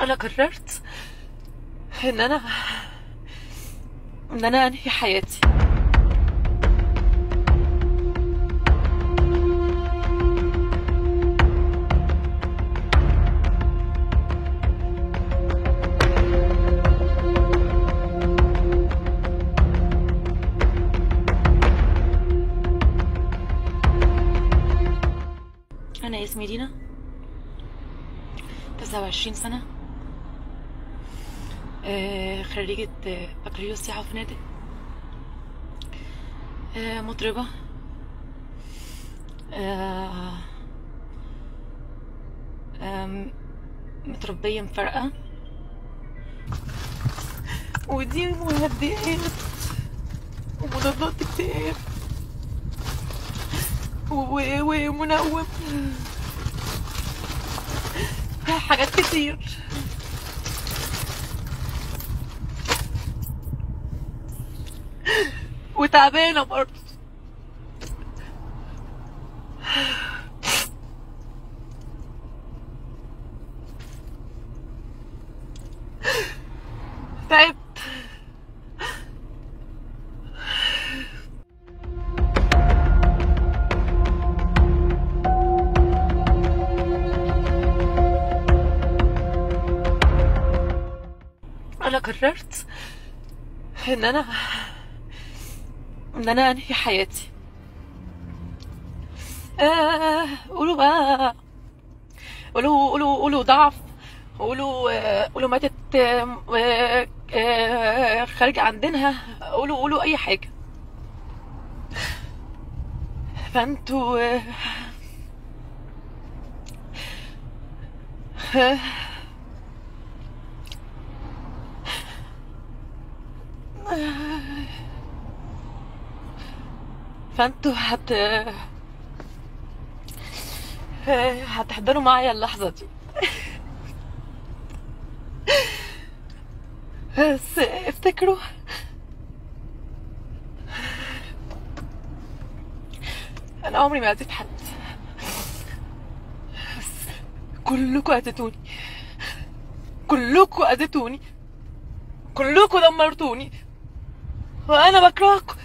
انا قررت ان انا ان انا انهي حياتي انا اسمي دينا 29 سنة آه، خريجة آه، بكالوريوس سياحة وفنادق آه، مطربة آه، آم، متربية مفرقة ودي مهدئات ومضادات اكتئاب و- ومنوم حاجات كتير وتعبانة برضه تعبت انا قررت ان انا ان انا انهي حياتي آه قولوا بقى قولوا قولوا قولوا ضعف قولوا آه، قولوا ماتت آه، آه، آه، خارجة عن دينها قولوا قولوا اي حاجة فانتوا آه، آه، فانتوا هت هتحضروا معايا اللحظة دي بس افتكروا انا عمري ما اذيت حد بس كلكم اذيتوني كلكم اذيتوني كلكم دمرتوني وانا بكرهكم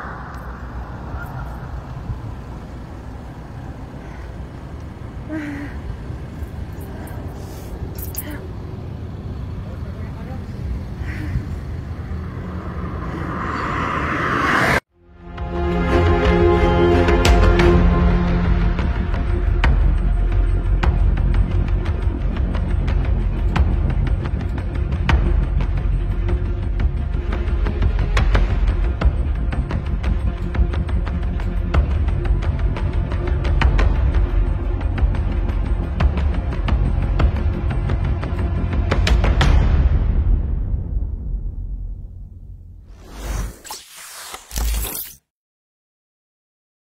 Ah.